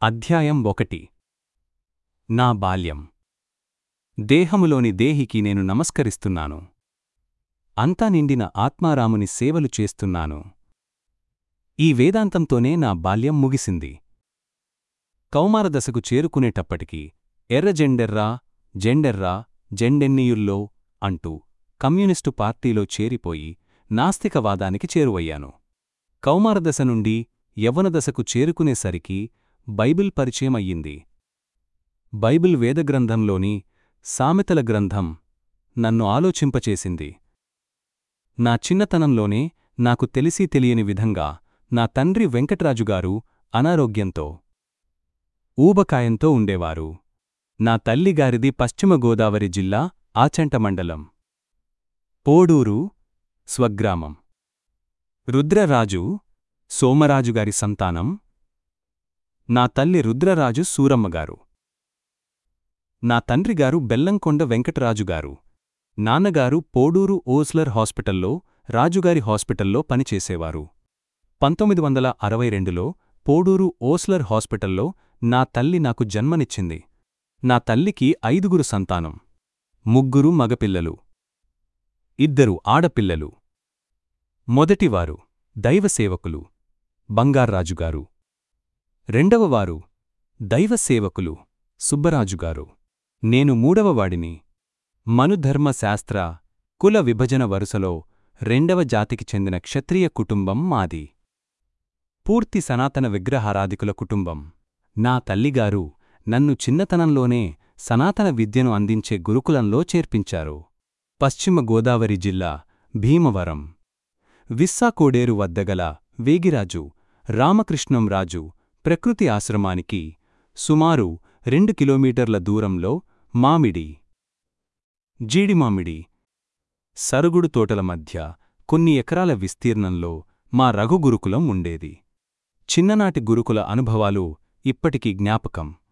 అధ్యాయం ఒకటి నా బాల్యం దేహములోని దేహికి నేను నమస్కరిస్తున్నాను అంతా నిండిన ఆత్మారాముని సేవలు చేస్తున్నాను ఈ వేదాంతంతోనే నా బాల్యం ముగిసింది కౌమారదశకు చేరుకునేటప్పటికి ఎర్ర జెండెర్రా జెండెర్రా జెండెన్నియుల్లో అంటూ కమ్యూనిస్టు పార్టీలో చేరిపోయి నాస్తికవాదానికి చేరువయ్యాను కౌమారదశ నుండి యవ్వనదశకు చేరుకునేసరికి బైబిల్ పరిచయం అయ్యింది బైబిల్ వేదగ్రంథంలోని సామెతల గ్రంథం నన్ను ఆలోచింపచేసింది నా చిన్నతనంలోనే నాకు తెలిసీ తెలియని విధంగా నా తండ్రి వెంకట్రాజుగారు అనారోగ్యంతో ఊబకాయంతో ఉండేవారు నా తల్లిగారిది పశ్చిమ గోదావరి జిల్లా ఆచంట మండలం పోడూరు స్వగ్రామం రుద్రరాజు సోమరాజుగారి సంతానం నా తల్లి రుద్రరాజు సూరమ్మగారు నా తండ్రిగారు బెల్లంకొండ వెంకటరాజుగారు నాన్నగారు పోడూరు ఓస్లర్ హాస్పిటల్లో రాజుగారి హాస్పిటల్లో పనిచేసేవారు పంతొమ్మిది వందల అరవై రెండులో పోడూరు ఓస్లర్ హాస్పిటల్లో నా తల్లి నాకు జన్మనిచ్చింది నా తల్లికి ఐదుగురు సంతానం ముగ్గురు మగపిల్లలు ఇద్దరు ఆడపిల్లలు మొదటివారు దైవసేవకులు బంగార్రాజుగారు రెండవవారు దైవసేవకులు సుబ్బరాజుగారు నేను మూడవవాడిని మనుధర్మశాస్త్ర కుల విభజన వరుసలో రెండవ జాతికి చెందిన క్షత్రియ కుటుంబం మాది పూర్తి సనాతన విగ్రహారాధికుల కుటుంబం నా తల్లిగారు నన్ను చిన్నతనంలోనే సనాతన విద్యను అందించే గురుకులంలో చేర్పించారు పశ్చిమ గోదావరి జిల్లా భీమవరం విస్సాకోడేరు వద్దగల వేగిరాజు రామకృష్ణంరాజు ప్రకృతి ఆశ్రమానికి సుమారు రెండు కిలోమీటర్ల దూరంలో మామిడి జీడిమామిడి సరుగుడు తోటల మధ్య కొన్ని ఎకరాల విస్తీర్ణంలో మా రఘు గురుకులం ఉండేది చిన్ననాటి గురుకుల అనుభవాలు ఇప్పటికీ జ్ఞాపకం